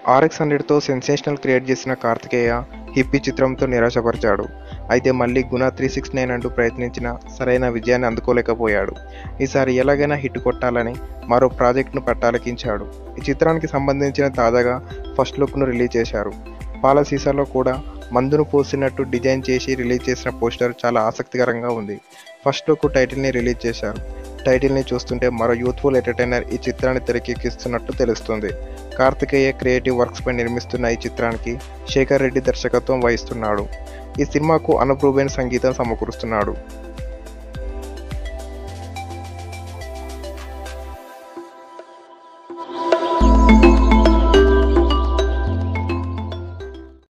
RX హండ్రెడ్తో sensational create చేసిన Karthikeya hippie చిత్రంతో నిరాశపరిచాడు అయితే మళ్ళీ గుణ త్రీ సిక్స్ నైన్ అంటూ ప్రయత్నించిన సరైన విజయాన్ని అందుకోలేకపోయాడు ఈసారి ఎలాగైనా హిట్ కొట్టాలని మరో ప్రాజెక్ట్ను పట్టాలకించాడు ఈ చిత్రానికి సంబంధించిన తాజాగా ఫస్ట్ లుక్ను రిలీజ్ చేశారు పాల సీసాలో కూడా మందును పోసినట్టు డిజైన్ చేసి రిలీజ్ చేసిన పోస్టర్ చాలా ఆసక్తికరంగా ఉంది ఫస్ట్ లుక్ టైటిల్ని రిలీజ్ చేశారు టైటిల్ని చూస్తుంటే మరో యూత్ఫుల్ ఎంటర్టైనర్ ఈ చిత్రాన్ని తెరకెక్కిస్తున్నట్టు తెలుస్తుంది కార్తికేయ క్రియేటివ్ వర్క్స్పై నిర్మిస్తున్న ఈ చిత్రానికి శేఖర్ రెడ్డి దర్శకత్వం వహిస్తున్నాడు ఈ సినిమాకు అనూప్ రూబెన్ సంగీతం సమకూరుస్తున్నాడు